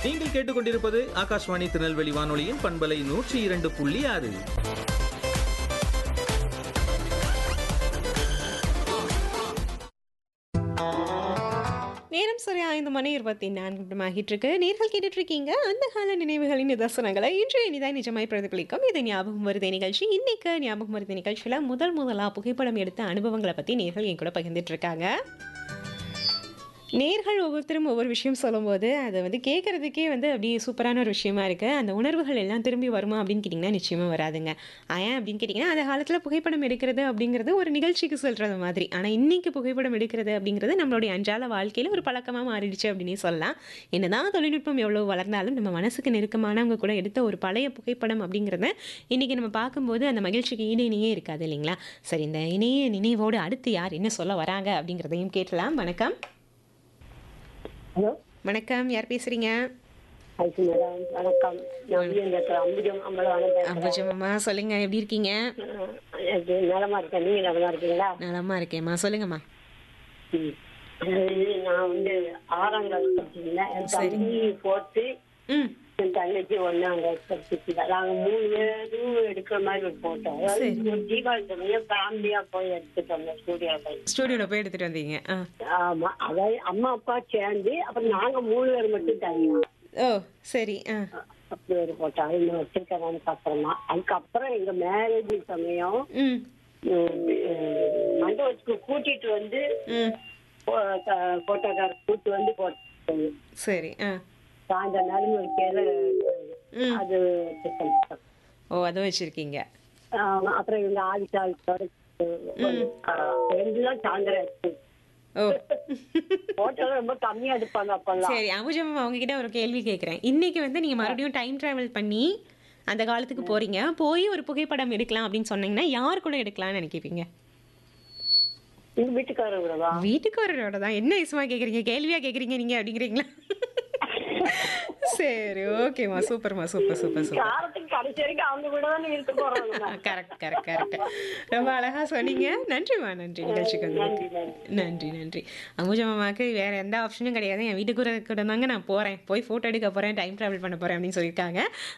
நீங்கள் கேட்டுக்கொண்டிருப்பது ஆகாஷ்வாணி திருநெல்வேலி வானொலியின் பண்பலை நூற்றி இரண்டு புள்ளி ஆறு நேரம் சரியா ஐந்து மணி இருபத்தி நான்கு நிமிடமாகிட்டு இருக்கு நேர்கள் கேட்டுட்டு இருக்கீங்க அந்த கால நினைவுகளின் நிதர்சனங்களை இன்றைய இனிதாய் நிஜமாய் பிரதிபலிக்கும் இது ஞாபகம் வருது நிகழ்ச்சி இன்னைக்கு ஞாபகம் வருது நிகழ்ச்சியில் முதல் முதலாக புகைப்படம் எடுத்த அனுபவங்களை பற்றி நேர்கள் என் கூட பகிர்ந்துட்டு இருக்காங்க நேர்கள் ஒவ்வொருத்தரும் ஒவ்வொரு விஷயம் சொல்லும்போது அதை வந்து கேட்குறதுக்கே வந்து அப்படியே சூப்பரான ஒரு விஷயமா இருக்குது அந்த உணர்வுகள் எல்லாம் திரும்பி வருமா அப்படின்னு கேட்டிங்கன்னா நிச்சயமாக வராதுங்க ஏன் அப்படின்னு கேட்டிங்கன்னா அந்த காலத்தில் புகைப்படம் எடுக்கிறது அப்படிங்கிறது ஒரு நிகழ்ச்சிக்கு சொல்கிறது மாதிரி ஆனால் இன்றைக்கி புகைப்படம் எடுக்கிறது அப்படிங்கிறது நம்மளுடைய அன்றாட வாழ்க்கையில் ஒரு பழக்கமாக மாறிடுச்சு அப்படின்னே சொல்லலாம் என்னதான் தொழில்நுட்பம் எவ்வளோ வளர்ந்தாலும் நம்ம மனசுக்கு நெருக்கமானவங்க கூட எடுத்த ஒரு பழைய புகைப்படம் அப்படிங்கிறத இன்றைக்கி நம்ம பார்க்கும்போது அந்த மகிழ்ச்சிக்கு ஈடு இணையே இருக்காது இல்லைங்களா சரி இந்த இணைய நினைவோடு அடுத்து யார் என்ன சொல்ல வராங்க அப்படிங்கிறதையும் கேட்கலாம் வணக்கம் ஹலோ வணக்கம் யார் பேசுறீங்க ஐசி மேடம் வணக்கம் நான் வீரங்கத்தில் அம்புஜம் அம்பலவான பேசுகிறேன் அம்புஜம்மா சொல்லுங்க எப்படி இருக்கீங்க எனக்கு நலமா இருக்கேன் நீங்க நலமா இருக்கீங்களா நலமா இருக்கேம்மா சொல்லுங்கம்மா ம். அதாவது நான் வந்து ஆறாம் கிளாஸ் படிச்சிருந்தேன் என் தம்பி ஃபோர்த்து ம் என் தங்கச்சி ஒன்னாம் கிளாஸ் படிச்சிருந்தேன் நாங்க மூணு பேரும் எடுக்கிற மாதிரி ஒரு போட்டோ அதாவது ஒரு தீபாவளி சமயம் ஃபேமிலியா போய் எடுத்துட்டோம் ஸ்டூடியோ போய் ஸ்டூடியோவில் போய் எடுத்துட்டு வந்தீங்க ஆ ஆமா அதாவது அம்மா அப்பா சேர்ந்து அப்புறம் நாங்க மூணு பேர் மட்டும் தனியா ஓ சரி ஆ அப்படி ஒரு போட்டோ அது இன்னும் வச்சிருக்கேன் அதுக்கு அப்புறமா அதுக்கப்புறம் எங்க மேரேஜ் சமயம் ம் மண்டபத்துக்கு கூட்டிட்டு வந்து ம் போட்டோக்கார கூட்டு வந்து போட்டு சரி ஆ சாயந்தர நேரம் ஒரு கேல ம். அது வச்சிருக்கேன். ஓ அதுவும் வச்சுருக்கீங்க ஆமா, அப்புறம் இவங்க ஆதிசால் ரெண்டுலாம் சாயந்தரம் ஓ போட்டோ ரொம்ப கம்மியா எடுப்பாங்க அப்பெல்லாம் சரி அம்புஜம்மா உங்ககிட்ட ஒரு கேள்வி கேட்குறேன் இன்னைக்கு வந்து நீங்கள் மறுபடியும் டைம் ட்ராவல் பண்ணி அந்த காலத்துக்கு போறீங்க போய் ஒரு புகைப்படம் எடுக்கலாம் அப்படின்னு சொன்னீங்கன்னா யார் கூட எடுக்கலாம்னு நினைக்கிறீங்க எங்க வீட்டுக்காரங்களா வீட்டுக்காரரோட தான் என்ன விஷயமா கேட்குறீங்க கேள்வியா கேட்குறீங்க நீங்கள் அப்படிங்கிறீங்களா சரி ஓகேம்மா சூப்பர்மா சூப்பர் சூப்பர் சூப்பர் காலத்துக்கு கடைசி வரைக்கும் அவங்க கூட தானே இருக்க போறாங்க கரெக்ட் கரெக்ட் கரெக்ட் ரொம்ப அழகா சொன்னீங்க நன்றிம்மா நன்றி நிகழ்ச்சிக்கு வந்ததுக்கு நன்றி, நன்றி நன்றி அமுஜமாமாக்கு வேற எந்த ஆப்ஷனும் கிடையாது என் வீட்டுக்கு கூட தாங்க நான் போறேன் போய் போட்டோ எடுக்க போறேன் டைம் டிராவல் பண்ண போறேன் அப்படின்னு சொல்லியிருக்காங்க